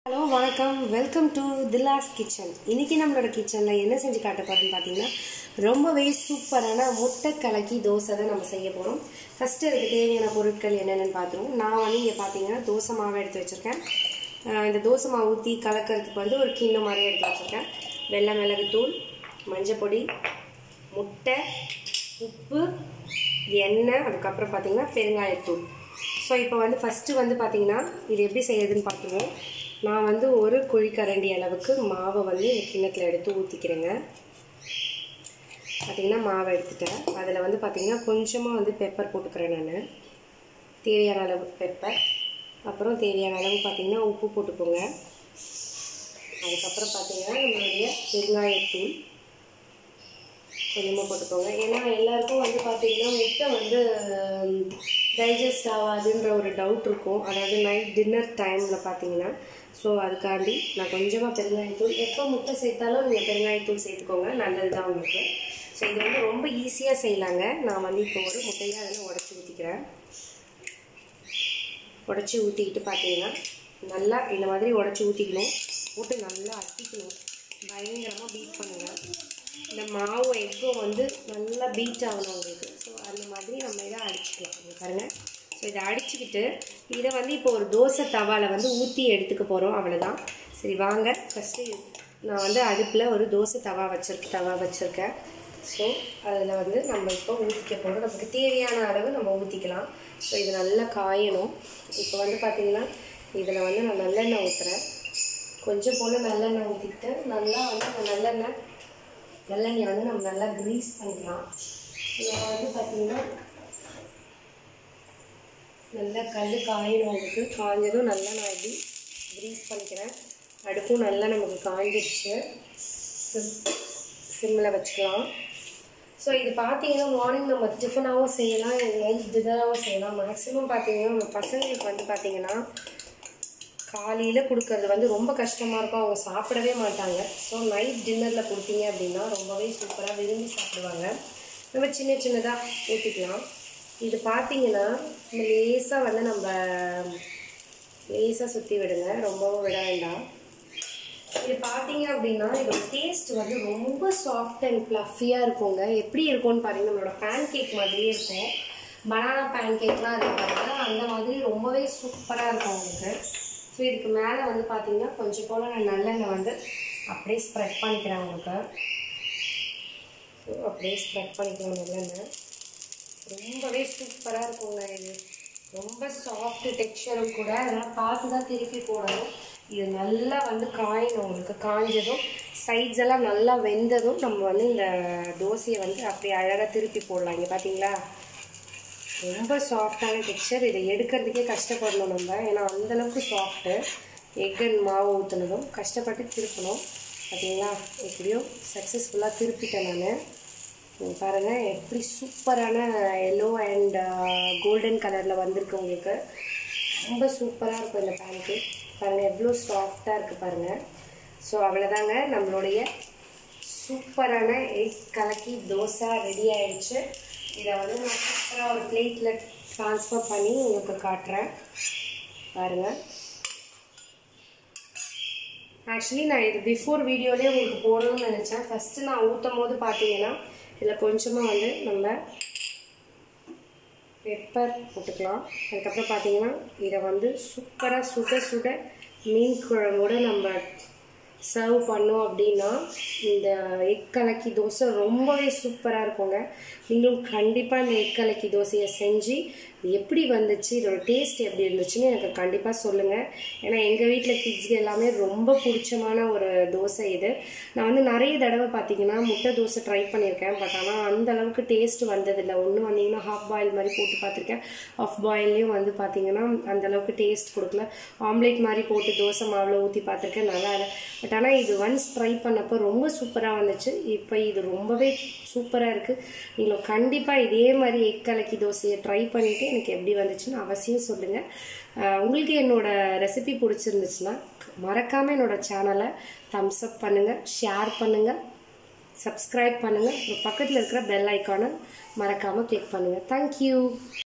hello வணக்கம் welcome to தில்லாஸ் kitchen இன்னைக்கு நம்மளோட கிச்சனில் என்ன செஞ்சு காட்ட போகிறோம்னு பார்த்தீங்கன்னா ரொம்பவே சூப்பரான முட்டை கலக்கி தோசை தான் நம்ம செய்ய போகிறோம் ஃபஸ்ட்டு அதுக்கு தேவையான பொருட்கள் என்னென்னு பார்த்துருவோம் நான் வந்து இங்கே பார்த்தீங்கன்னா தோசை மாவு எடுத்து வச்சுருக்கேன் ஆஹ் இந்த தோசை மாவு ஊற்றி கலக்கிறதுக்கு வந்து ஒரு கிண்ணம் மாதிரி எடுத்து வச்சுருக்கேன் வெள்ளை மிளகுத்தூள் மஞ்சப்பொடி முட்டை உப்பு எண்ணெய் அதுக்கப்புறம் பார்த்தீங்கன்னா பெருங்காயத்தூள் ஸோ இப்போ வந்து ஃபஸ்ட்டு வந்து பார்த்தீங்கன்னா இது எப்படி செய்யறதுன்னு பார்த்துருவோம் நான் வந்து ஒரு குழிக்கரண்டி அளவுக்கு மாவை வந்து இந்த கிண்ணத்தில் எடுத்து ஊற்றிக்கிறேங்க பார்த்தீங்கன்னா மாவை எடுத்துட்டேன் அதில் வந்து பார்த்தீங்கன்னா கொஞ்சமாக வந்து பெப்பர் போட்டுக்கிறேன் நான் தேவையான அளவு பெப்பர் அப்புறம் தேவையான அளவு பார்த்தீங்கன்னா உப்பு போட்டுக்கோங்க அதுக்கப்புறம் பார்த்தீங்கன்னா நம்மளுடைய பெருங்காயத்தூள் கொஞ்சமாக போட்டுக்கோங்க ஏன்னா எல்லாருக்கும் வந்து பார்த்தீங்கன்னா முட்டை வந்து டைஜஸ்ட் ஆகாதுன்ற ஒரு டவுட் இருக்கும் அதாவது நைட் டின்னர் டைமில் பார்த்தீங்கன்னா ஸோ அதுக்காண்டி நான் கொஞ்சமாக பெருங்காயத்தூள் எப்போ முட்டை சேர்த்தாலும் நீங்கள் பெருங்காயத்தூள் சேர்த்துக்கோங்க நல்லது தான் உங்களுக்கு ஸோ இது வந்து ரொம்ப ஈஸியாக செய்யலாங்க நான் வந்து இப்போ ஒரு முட்டையை அதில் உடச்சி ஊற்றிக்கிறேன் உடச்சி ஊற்றிக்கிட்டு பார்த்தீங்கன்னா நல்லா இந்த மாதிரி உடச்சி ஊற்றிக்கணும் போட்டு நல்லா அட்டிக்கணும் பயங்கரமாக பீட் பண்ணுங்கள் இந்த மாவு எக்கும் வந்து நல்லா பீட் ஆகணும் உங்களுக்கு ஸோ அந்த மாதிரி நம்ம இதை அடிச்சுக்கலாம் இங்க பாருங்கள் ஸோ இதை அடிச்சுக்கிட்டு இதை வந்து இப்போ ஒரு தோசை தவாவில் வந்து ஊற்றி எடுத்துக்க போகிறோம் அவ்வளோதான் சரி வாங்க ஃபஸ்ட்டு நான் வந்து அடுப்பில் ஒரு தோசை தவா வச்சுருக்கேன் தவா வச்சுருக்கேன் ஸோ அதில் வந்து நம்ம இப்போ ஊற்றிக்க போகிறோம் நமக்கு தேவையான அளவு நம்ம ஊற்றிக்கலாம் ஸோ இது நல்லா காயணும் இப்போ வந்து பார்த்திங்கன்னா இதில் வந்து நான் நல்லெண்ணெய் ஊற்றுறேன் கொஞ்சம் போல் நல்லெண்ணெய் ஊற்றிக்கிட்டு நல்லா வந்து அந்த நல்லெண்ணெய் நல்லெண்ணெய் வந்து நம்ம நல்லா க்ரீஸ் பண்ணிக்கலாம் இதில் வந்து பார்த்திங்கன்னா நல்லா கல் காயணும் உங்களுக்கு காஞ்சதும் நல்லா நான் இப்படி க்ரீஸ் பண்ணிக்கிறேன் அடுப்பும் நல்லா நமக்கு காய்ஞ்சிருச்சு சிம் சிம்மில் வச்சுக்கலாம் ஸோ இது பார்த்தீங்கன்னா மார்னிங் நம்ம டிஃபனாகவும் செய்யலாம் நைட் டின்னராகவும் செய்யலாம் மேக்ஸிமம் பார்த்தீங்கன்னா நம்ம பசங்களுக்கு வந்து பார்த்தீங்கன்னா காலையில் கொடுக்கறது வந்து ரொம்ப கஷ்டமாக இருக்கும் அவங்க சாப்பிடவே மாட்டாங்க ஸோ நைட் டின்னரில் கொடுத்தீங்க அப்படின்னா ரொம்பவே சூப்பராக விரும்பி சாப்பிடுவாங்க நம்ம சின்ன சின்னதாக ஊற்றிக்கலாம் இது பார்த்தீங்கன்னா நம்ம லேசாக வந்து நம்ம லேசாக சுற்றி விடுங்க ரொம்பவும் விட வேண்டாம் இது பார்த்தீங்க அப்படின்னா இதோட டேஸ்ட் வந்து ரொம்ப சாஃப்ட் அண்ட் ப்ளஃபியாக இருக்குங்க எப்படி இருக்கும்னு பாருங்க நம்மளோட பேன் கேக் மாதிரியே இருக்கும் பனானா பேன் கேக்லாம் இருக்கு பாருங்க அந்த மாதிரி ரொம்பவே சூப்பராக இருக்கும் உங்களுக்கு ஸோ இதுக்கு மேலே வந்து பார்த்தீங்கன்னா கொஞ்சம் போல் நான் நல்லெண்ணெய் வந்து அப்படியே ஸ்ப்ரெட் பண்ணிக்கிறேன் உங்களுக்கு ஸோ அப்படியே ஸ்ப்ரெட் பண்ணிக்கிறேன் நல்லெண்ணெய் ரொம்பவே சூப்பராக இருக்குங்க இது ரொம்ப சாஃப்ட் டெக்ஸ்சரும் கூட அதெல்லாம் பார்த்து தான் திருப்பி போடணும் இது நல்லா வந்து காயணும் உங்களுக்கு காஞ்சதும் சைட்ஸ் எல்லாம் நல்லா வெந்ததும் நம்ம வந்து இந்த தோசையை வந்து அப்படியே அழகாக திருப்பி போடலாம் இங்கே பார்த்தீங்களா ரொம்ப சாஃப்டான டெக்ஸ்சர் இதை எடுக்கிறதுக்கே கஷ்டப்படணும் நம்ம ஏன்னா அந்தளவுக்கு சாஃப்ட்டு எக் அண்ட் மாவு ஊற்றுனதும் கஷ்டப்பட்டு திருப்பணும் பார்த்தீங்களா எப்படியோ சக்ஸஸ்ஃபுல்லாக திருப்பிட்டேன் நான் நீங்கள் பாருங்கள் எப்படி சூப்பரான எல்லோ அண்ட் கோல்டன் கலரில் வந்திருக்கு உங்களுக்கு ரொம்ப சூப்பராக இருக்கும் இந்த பேன்கேக் பாருங்கள் எவ்வளோ சாஃப்டாக இருக்குது பாருங்கள் ஸோ அவ்வளோதாங்க நம்மளுடைய சூப்பரான எக் கலக்கி தோசை ரெடி ஆயிடுச்சு இதை வந்து நான் சூப்பராக ஒரு பிளேட்டில் ட்ரான்ஸ்ஃபர் பண்ணி உங்களுக்கு காட்டுறேன் பாருங்கள் ஆக்சுவலி நான் இது பிஃபோர் வீடியோலேயே உங்களுக்கு போடணும்னு நினச்சேன் ஃபஸ்ட்டு நான் ஊற்றும் போது பார்த்தீங்கன்னா இதில் கொஞ்சமாக வந்து நம்ம பெப்பர் போட்டுக்கலாம் அதுக்கப்புறம் பார்த்தீங்கன்னா இதை வந்து சூப்பராக சுட சுட மீன் குழம்போட நம்ம சர்வ் பண்ணோம் அப்படின்னா இந்த எக் கலக்கி தோசை ரொம்பவே சூப்பராக இருக்குங்க நீங்களும் கண்டிப்பாக இந்த எக் கலக்கி தோசையை செஞ்சு எப்படி வந்துச்சு இதோட டேஸ்ட் எப்படி இருந்துச்சுன்னு எனக்கு கண்டிப்பாக சொல்லுங்கள் ஏன்னா எங்கள் வீட்டில் கிட்ஸ்க்கு எல்லாமே ரொம்ப பிடிச்சமான ஒரு தோசை இது நான் வந்து நிறைய தடவை பார்த்தீங்கன்னா முட்டை தோசை ட்ரை பண்ணியிருக்கேன் பட் ஆனால் அந்த அளவுக்கு டேஸ்ட் வந்ததில்லை ஒன்று வந்தீங்கன்னா ஹாஃப் பாயில் மாதிரி போட்டு பார்த்துருக்கேன் ஆஃப் பாயில்லையும் வந்து பார்த்தீங்கன்னா அந்த அளவுக்கு டேஸ்ட் கொடுக்கல ஆம்லேட் மாதிரி போட்டு தோசை மாவில் ஊற்றி பார்த்துருக்கேன் நல்லா இல்லை பட் ஆனால் இது ஒன்ஸ் ட்ரை பண்ணப்போ ரொம்ப சூப்பராக வந்துச்சு இப்போ இது ரொம்பவே சூப்பராக இருக்குது நீங்களும் கண்டிப்பாக இதே மாதிரி எக் கலக்கி தோசையை ட்ரை பண்ணிவிட்டு எனக்கு எப்படி வந்துச்சுன்னு அவசியம் சொல்லுங்கள் உங்களுக்கு என்னோட ரெசிபி பிடிச்சிருந்துச்சுன்னா மறக்காமல் என்னோட சேனலை தம்ஸ் அப் பண்ணுங்கள் ஷேர் பண்ணுங்கள் சப்ஸ்கிரைப் பண்ணுங்கள் அப்புறம் பக்கத்தில் இருக்கிற பெல் ஐக்கானை மறக்காமல் கிளிக் பண்ணுங்கள் தேங்க்யூ